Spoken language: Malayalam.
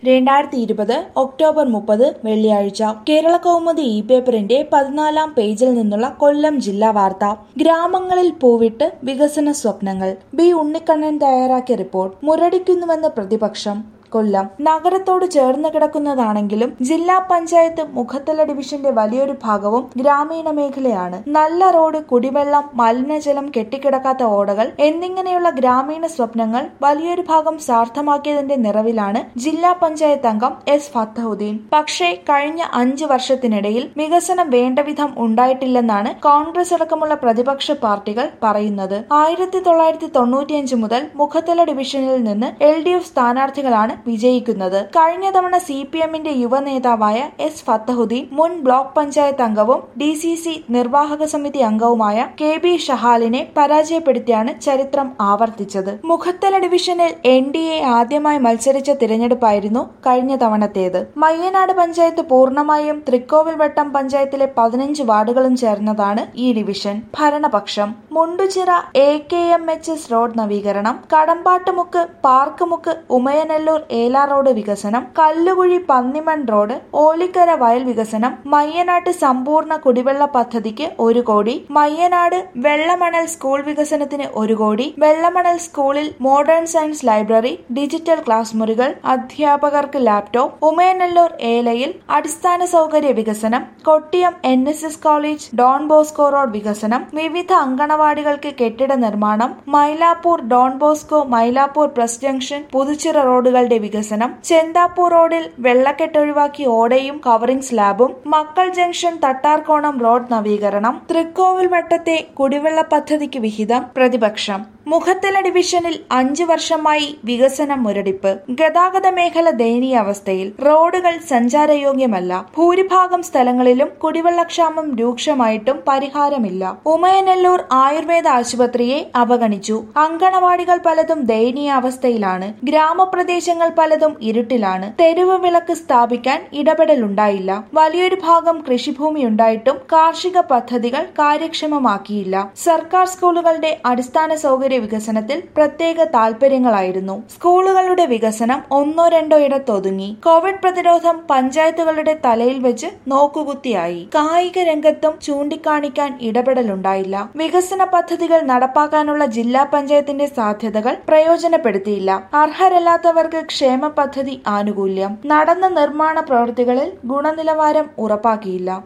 രണ്ടായിരത്തി ഇരുപത് ഒക്ടോബർ മുപ്പത് വെള്ളിയാഴ്ച കേരള കൗമുദി ഇ പേപ്പറിന്റെ പതിനാലാം പേജിൽ നിന്നുള്ള കൊല്ലം ജില്ലാ വാർത്ത ഗ്രാമങ്ങളിൽ പൂവിട്ട് വികസന സ്വപ്നങ്ങൾ ബി ഉണ്ണിക്കണ്ണൻ തയ്യാറാക്കിയ റിപ്പോർട്ട് മുരടിക്കുന്നുവെന്ന് പ്രതിപക്ഷം കൊല്ലം നഗരത്തോട് ചേർന്ന് കിടക്കുന്നതാണെങ്കിലും ജില്ലാ പഞ്ചായത്ത് മുഖത്തല ഡിവിഷന്റെ വലിയൊരു ഭാഗവും ഗ്രാമീണ മേഖലയാണ് നല്ല റോഡ് കുടിവെള്ളം മലിനജലം കെട്ടിക്കിടക്കാത്ത ഓടകൾ എന്നിങ്ങനെയുള്ള ഗ്രാമീണ സ്വപ്നങ്ങൾ വലിയൊരു ഭാഗം സാർത്ഥമാക്കിയതിന്റെ നിറവിലാണ് ജില്ലാ പഞ്ചായത്ത് അംഗം എസ് ഫത്തഹുദ്ദീൻ പക്ഷേ കഴിഞ്ഞ അഞ്ച് വർഷത്തിനിടയിൽ വികസനം വേണ്ടവിധം ഉണ്ടായിട്ടില്ലെന്നാണ് കോൺഗ്രസ് അടക്കമുള്ള പ്രതിപക്ഷ പാർട്ടികൾ പറയുന്നത് ആയിരത്തി തൊള്ളായിരത്തി തൊണ്ണൂറ്റിയഞ്ച് മുതൽ മുഖത്തല ഡിവിഷനിൽ നിന്ന് എൽ ഡി എഫ് സ്ഥാനാർത്ഥികളാണ് വിജയിക്കുന്നത് കഴിഞ്ഞ തവണ സി പി എമ്മിന്റെ യുവ നേതാവായ എസ് ഫത്തഹുദ്ദീൻ മുൻ ബ്ലോക്ക് പഞ്ചായത്ത് അംഗവും ഡി സി സി നിർവാഹക സമിതി അംഗവുമായ കെ ബി ഷഹാലിനെ പരാജയപ്പെടുത്തിയാണ് ചരിത്രം ആവർത്തിച്ചത് മുഖത്തല ഡിവിഷനിൽ എൻ ഡി എ ആദ്യമായി മത്സരിച്ച തിരഞ്ഞെടുപ്പായിരുന്നു കഴിഞ്ഞ തവണത്തേത് മയ്യനാട് പഞ്ചായത്ത് പൂർണ്ണമായും തൃക്കോവിൽവട്ടം പഞ്ചായത്തിലെ പതിനഞ്ച് വാർഡുകളും ചേർന്നതാണ് ഈ ഡിവിഷൻ ഭരണപക്ഷം Munduchira A K M H S road നവീകരണം കടമ്പാട്ടുമുക്ക് പാർക്ക് മുക്ക് ഉമയനെല്ലൂർ ഏലാ റോഡ് വികസനം കല്ലുകുഴി പന്നിമൺ റോഡ് ഓലിക്കര വയൽ വികസനം മയ്യനാട്ട് സമ്പൂർണ്ണ കുടിവെള്ള പദ്ധതിക്ക് ഒരു കോടി മയ്യനാട് വെള്ളമണൽ സ്കൂൾ വികസനത്തിന് ഒരു കോടി വെള്ളമണൽ സ്കൂളിൽ modern science library digital class മുറികൾ അധ്യാപകർക്ക് ലാപ്ടോപ്പ് ഉമയനെല്ലൂർ ഏലയിൽ അടിസ്ഥാന സൗകര്യ വികസനം Kottiyam N S S college Don Bosco road വികസനം വിവിധ അങ്കണവാടികൾക്ക് കെട്ടിട നിർമ്മാണം Mylapore Don Bosco Mylapore press junction Puthuchira റോഡുകളുടെ വികസനം ചെന്താപ്പൂർ റോഡിൽ വെള്ളക്കെട്ട് ഒഴിവാക്കി ഓടയും കവറിംഗ് സ്ലാബും മക്കൾ ജംഗ്ഷൻ തട്ടാർക്കോണം റോഡ് നവീകരണം തൃക്കോവിൽ വട്ടത്തെ കുടിവെള്ള പദ്ധതിക്ക് വിഹിതം പ്രതിപക്ഷം മുഖത്തല ഡിവിഷനിൽ അഞ്ചു വർഷമായി വികസനം മുരടിപ്പ് ഗതാഗത മേഖല ദയനീയാവസ്ഥയിൽ റോഡുകൾ സഞ്ചാരയോഗ്യമല്ല ഭൂരിഭാഗം സ്ഥലങ്ങളിലും കുടിവെള്ളക്ഷാമം രൂക്ഷമായിട്ടും പരിഹാരമില്ല ഉമയനെല്ലൂർ ആയുർവേദ ആശുപത്രിയെ അവഗണിച്ചു അങ്കണവാടികൾ പലതും ദയനീയാവസ്ഥയിലാണ് ഗ്രാമപ്രദേശങ്ങൾ പലതും ഇരുട്ടിലാണ് തെരുവ് വിളക്ക് സ്ഥാപിക്കാൻ ഇടപെടലുണ്ടായില്ല വലിയൊരു ഭാഗം കൃഷിഭൂമി ഉണ്ടായിട്ടും കാർഷിക പദ്ധതികൾ കാര്യക്ഷമമാക്കിയില്ല സർക്കാർ സ്കൂളുകളുടെ അടിസ്ഥാന സൗകര്യ വികസനത്തിൽ പ്രത്യേക താൽപര്യങ്ങളായിരുന്നു സ്കൂളുകളുടെ വികസനം ഒന്നോ രണ്ടോ ഇടത്തൊതുങ്ങി കോവിഡ് പ്രതിരോധം പഞ്ചായത്തുകളുടെ തലയിൽ വെച്ച് നോക്കുകുത്തിയായി കായിക രംഗത്തും ചൂണ്ടിക്കാണിക്കാൻ ഇടപെടലുണ്ടായില്ല വികസന പദ്ധതികൾ നടപ്പാക്കാനുള്ള ജില്ലാ പഞ്ചായത്തിന്റെ സാധ്യതകൾ പ്രയോജനപ്പെടുത്തിയില്ല അർഹരല്ലാത്തവർക്ക് ക്ഷേമ പദ്ധതി ആനുകൂല്യം നടന്ന നിർമ്മാണ പ്രവൃത്തികളിൽ ഗുണനിലവാരം ഉറപ്പാക്കിയില്ല